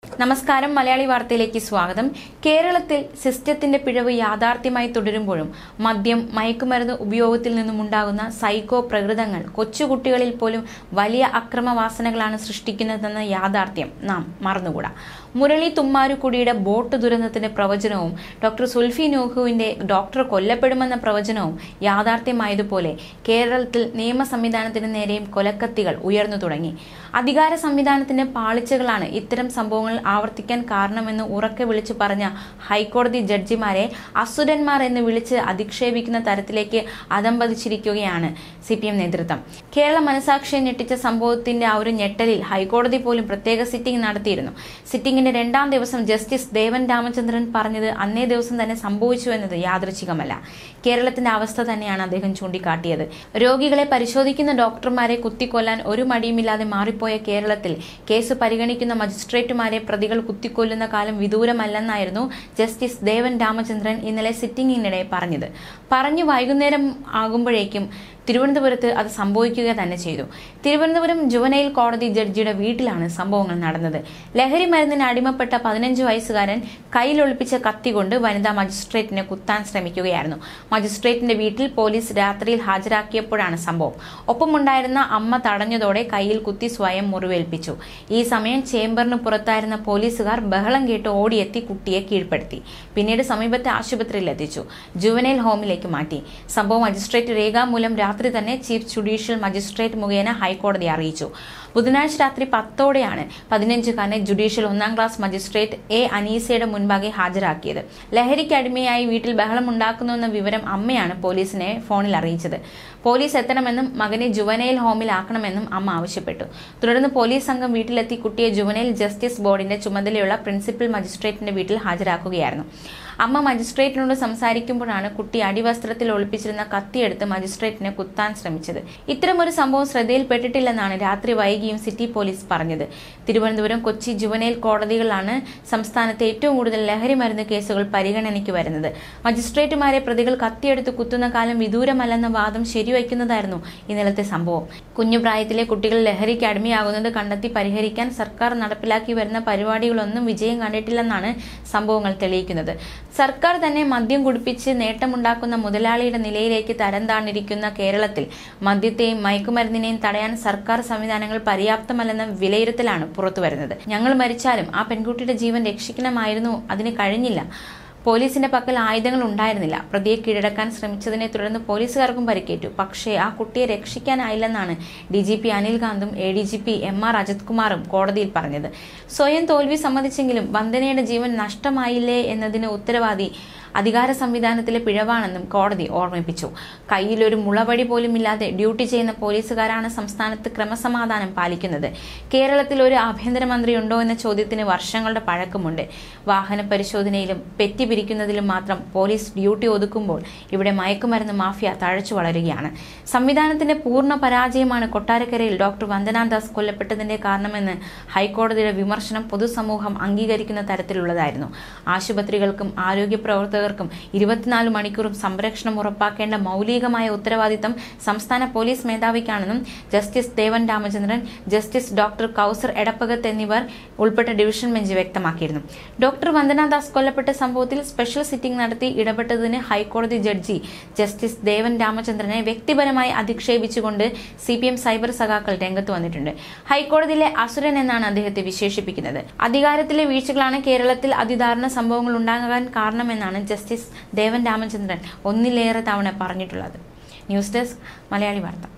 നമസ്കാരം മലയാളി വാർത്തയിലേക്ക് സ്വാഗതം കേരളത്തിൽ സിസ്റ്റത്തിന്റെ പിഴവ് യാഥാർത്ഥ്യമായി തുടരുമ്പോഴും മദ്യം മയക്കുമരുന്ന് ഉപയോഗത്തിൽ നിന്നുമുണ്ടാകുന്ന സൈക്കോ പ്രകൃതങ്ങൾ കൊച്ചുകുട്ടികളിൽ പോലും വലിയ അക്രമവാസനകളാണ് സൃഷ്ടിക്കുന്നതെന്ന യാഥാർത്ഥ്യം നാം മറന്നുകൂടാ മുരളി തുമ്മാരുക്കുടിയുടെ ബോട്ട് ദുരന്തത്തിന്റെ പ്രവചനവും ഡോക്ടർ സുൽഫി നൂഹുവിന്റെ ഡോക്ടർ കൊല്ലപ്പെടുമെന്ന പ്രവചനവും യാഥാർത്ഥ്യമായതുപോലെ കേരളത്തിൽ നിയമ സംവിധാനത്തിന് നേരെയും കൊലക്കത്തികൾ ഉയർന്നു തുടങ്ങി അധികാര സംവിധാനത്തിന്റെ പാളിച്ചകളാണ് ഇത്തരം സംഭവങ്ങൾ ആവർത്തിക്കാൻ കാരണമെന്ന് ഉറക്കെ വിളിച്ചു പറഞ്ഞ ഹൈക്കോടതി ജഡ്ജിമാരെ അസുരന്മാർ എന്ന് വിളിച്ച് അധിക്ഷേപിക്കുന്ന തരത്തിലേക്ക് അതമ്പതിച്ചിരിക്കുകയാണ് സി പി എം നേതൃത്വം കേരള മനസാക്ഷിയെ ഞെട്ടിച്ച സംഭവത്തിന്റെ ആ ഒരു ഞെട്ടലിൽ ഹൈക്കോടതി പോലും പ്രത്യേക സിറ്റിംഗ് നടത്തിയിരുന്നു സിറ്റിംഗിന്റെ രണ്ടാം ദിവസം ജസ്റ്റിസ് ദേവൻ രാമചന്ദ്രൻ പറഞ്ഞത് അന്നേ ദിവസം തന്നെ സംഭവിച്ചു എന്നത് യാദൃച്ഛികമല്ല കേരളത്തിന്റെ അവസ്ഥ തന്നെയാണ് അദ്ദേഹം ചൂണ്ടിക്കാട്ടിയത് രോഗികളെ പരിശോധിക്കുന്ന ഡോക്ടർമാരെ കുത്തിക്കൊല്ലാൻ ഒരു മടിയുമില്ലാതെ മാറിപ്പോയ കേരളത്തിൽ കേസ് പരിഗണിക്കുന്ന മജിസ്ട്രേറ്റുമാരെ പ്രതികൾ കുത്തിക്കൊല്ലുന്ന കാലം വിദൂരമല്ലെന്നായിരുന്നു ജസ്റ്റിസ് ദേവൻ രാമചന്ദ്രൻ ഇന്നലെ സിറ്റിംഗിനിടെ പറഞ്ഞത് പറഞ്ഞു വൈകുന്നേരം ആകുമ്പോഴേക്കും തിരുവനന്തപുരത്ത് അത് സംഭവിക്കുക തന്നെ ചെയ്തു തിരുവനന്തപുരം ജുവനൈൽ കോടതി ജഡ്ജിയുടെ വീട്ടിലാണ് സംഭവങ്ങൾ നടന്നത് ലഹരി മരുന്നിന് അടിമപ്പെട്ട പതിനഞ്ച് വയസ്സുകാരൻ കയ്യിലൊളിപ്പിച്ച കത്തി കൊണ്ട് വനിതാ മജിസ്ട്രേറ്റിനെ കുത്താൻ ശ്രമിക്കുകയായിരുന്നു മജിസ്ട്രേറ്റിന്റെ വീട്ടിൽ പോലീസ് രാത്രിയിൽ ഹാജരാക്കിയപ്പോഴാണ് സംഭവം ഒപ്പമുണ്ടായിരുന്ന അമ്മ തടഞ്ഞതോടെ കയ്യിൽ കുത്തി സ്വയം മുറിവേൽപ്പിച്ചു ഈ സമയം ചേംബറിന് പുറത്തായിരുന്ന പോലീസുകാർ ബഹളം കേട്ട് ഓടിയെത്തി കുട്ടിയെ കീഴ്പ്പെടുത്തി പിന്നീട് സമീപത്തെ ആശുപത്രിയിൽ എത്തിച്ചു ജുവനൈൽ ഹോമിലേക്ക് മാറ്റി സംഭവം മജിസ്ട്രേറ്റ് രേഖാമൂലം രാത്രി തന്നെ ചീഫ് ജുഡീഷ്യൽ മജിസ്ട്രേറ്റ് മുഖേന ഹൈക്കോടതി അറിയിച്ചു ബുധനാഴ്ച രാത്രി പത്തോടെയാണ് പതിനഞ്ചുകാരനെ ജുഡീഷ്യൽ ഒന്നാം ക്ലാസ് മജിസ്ട്രേറ്റ് എ അനീസയുടെ മുൻപാകെ ഹാജരാക്കിയത് ലഹരിക്ക് അടിമയായി വീട്ടിൽ ബഹളമുണ്ടാക്കുന്നുവെന്ന വിവരം അമ്മയാണ് പോലീസിനെ ഫോണിൽ അറിയിച്ചത് പോലീസ് എത്തണമെന്നും മകനെ ജുവനൈൽ ഹോമിലാക്കണമെന്നും അമ്മ ആവശ്യപ്പെട്ടു തുടർന്ന് പോലീസ് സംഘം വീട്ടിലെത്തി കുട്ടിയെ ജുവനൈൽ ജസ്റ്റിസ് ബോർഡിന്റെ ചുമതലയുള്ള പ്രിൻസിപ്പൽ മജിസ്ട്രേറ്റിന്റെ വീട്ടിൽ ഹാജരാക്കുകയായിരുന്നു അമ്മ മജിസ്ട്രേറ്റിനോട് സംസാരിക്കുമ്പോഴാണ് കുട്ടി അടിവസ്ത്രത്തിൽ ഒളിപ്പിച്ചിരുന്ന കത്തിയെടുത്ത് മജിസ്ട്രേറ്റിനെ കുത്താൻ ശ്രമിച്ചത് ഇത്തരമൊരു സംഭവം ശ്രദ്ധയിൽപ്പെട്ടിട്ടില്ലെന്നാണ് രാത്രി വൈകിയും സിറ്റി പോലീസ് പറഞ്ഞത് തിരുവനന്തപുരം കൊച്ചി ജുവനൈൽ കോടതികളാണ് സംസ്ഥാനത്തെ ഏറ്റവും കൂടുതൽ ലഹരി മരുന്ന് കേസുകൾ പരിഗണനയ്ക്ക് വരുന്നത് മജിസ്ട്രേറ്റുമാരെ പ്രതികൾ കത്തിയെടുത്ത് കുത്തുന്ന കാലം വിദൂരമല്ലെന്ന വാദം ശരിവയ്ക്കുന്നതായിരുന്നു ഇന്നലത്തെ സംഭവം കുഞ്ഞുപ്രായത്തിലെ കുട്ടികൾ ലഹരിക്ക് അടിമയാകുന്നത് കണ്ടെത്തി പരിഹരിക്കാൻ സർക്കാർ നടപ്പിലാക്കി വരുന്ന പരിപാടികളൊന്നും വിജയം കണ്ടിട്ടില്ലെന്നാണ് സംഭവങ്ങൾ തെളിയിക്കുന്നത് സർക്കാർ തന്നെ മദ്യം കുടിപ്പിച്ച് നേട്ടമുണ്ടാക്കുന്ന മുതലാളിയുടെ നിലയിലേക്ക് തരം താണിരിക്കുന്ന കേരളത്തിൽ മദ്യത്തെയും മയക്കുമരുന്നിനെയും തടയാൻ സർക്കാർ സംവിധാനങ്ങൾ പര്യാപ്തമല്ലെന്ന വിലയിരുത്തലാണ് പുറത്തുവരുന്നത് ഞങ്ങൾ മരിച്ചാലും ആ പെൺകുട്ടിയുടെ ജീവൻ രക്ഷിക്കണമായിരുന്നു അതിന് കഴിഞ്ഞില്ല പോലീസിന്റെ പക്കൽ ആയുധങ്ങൾ ഉണ്ടായിരുന്നില്ല പ്രതിയെ കീഴടക്കാൻ ശ്രമിച്ചതിനെ തുടർന്ന് പോലീസുകാർക്കും പരിക്കേറ്റു പക്ഷേ ആ കുട്ടിയെ രക്ഷിക്കാനായില്ലെന്നാണ് ഡി ജി പി അനിൽകാന്തും A D G P M R Ajith കുമാറും കോടതിയിൽ പറഞ്ഞത് സ്വയം തോൽവി സമ്മതിച്ചെങ്കിലും വന്ദനയുടെ ജീവൻ നഷ്ടമായില്ലേ എന്നതിന് ഉത്തരവാദി അധികാര സംവിധാനത്തിലെ പിഴവാണെന്നും കോടതി ഓർമ്മിപ്പിച്ചു കയ്യിലൊരു മുളവടി പോലും ഇല്ലാതെ ഡ്യൂട്ടി ചെയ്യുന്ന പോലീസുകാരാണ് സംസ്ഥാനത്ത് ക്രമസമാധാനം പാലിക്കുന്നത് കേരളത്തിൽ ഒരു ആഭ്യന്തരമന്ത്രി ഉണ്ടോ എന്ന ചോദ്യത്തിന് വർഷങ്ങളുടെ പഴക്കമുണ്ട് വാഹന പരിശോധനയിലും പെറ്റി പിരിക്കുന്നതിലും മാത്രം പോലീസ് ഡ്യൂട്ടി ഒതുക്കുമ്പോൾ ഇവിടെ മയക്കുമരുന്ന് മാഫിയ തഴച്ചു വളരുകയാണ് സംവിധാനത്തിന്റെ പൂർണ്ണ പരാജയമാണ് കൊട്ടാരക്കരയിൽ ഡോക്ടർ വന്ദനാദാസ് കൊല്ലപ്പെട്ടതിന്റെ കാരണമെന്ന് ഹൈക്കോടതിയുടെ വിമർശനം പൊതുസമൂഹം അംഗീകരിക്കുന്ന തരത്തിലുള്ളതായിരുന്നു ആശുപത്രികൾക്കും ആരോഗ്യ പ്രവർത്തകർക്കും ഇരുപത്തിനാല് മണിക്കൂറും സംരക്ഷണം ഉറപ്പാക്കേണ്ട മൗലികമായ ഉത്തരവാദിത്തം സംസ്ഥാന പോലീസ് മേധാവിക്കാണെന്നും justice Devan Ramachandran justice doctor Kauser Edappakath എന്നിവർ ഉൾപ്പെട്ട ഡിവിഷൻ ബെഞ്ച് വ്യക്തമാക്കിയിരുന്നു ഡോക്ടർ വന്ദനാദാസ് കൊല്ലപ്പെട്ട സംഭവത്തിൽ സ്പെഷ്യൽ സിറ്റിംഗ് നടത്തി ഇടപെട്ടതിന് ഹൈക്കോടതി ജഡ്ജി ജസ്റ്റിസ് ദേവൻ രാമചന്ദ്രനെ വ്യക്തിപരമായി അധിക്ഷേപിച്ചുകൊണ്ട് സി പി എം സൈബർ സഖാക്കൾ രംഗത്ത് വന്നിട്ടുണ്ട് ഹൈക്കോടതിയിലെ അസുരൻ എന്നാണ് അദ്ദേഹത്തെ വിശേഷിപ്പിക്കുന്നത് അധികാരത്തിലെ വീഴ്ചകളാണ് കേരളത്തിൽ അതിദാരുണ സംഭവങ്ങൾ ഉണ്ടാകാൻ കാരണമെന്നാണ് ജസ്റ്റിസ് ദേവൻ രാമചന്ദ്രൻ ഒന്നിലേറെ തവണ പറഞ്ഞിട്ടുള്ളത് ന്യൂസ് ഡെസ്ക് മലയാളി വാർത്ത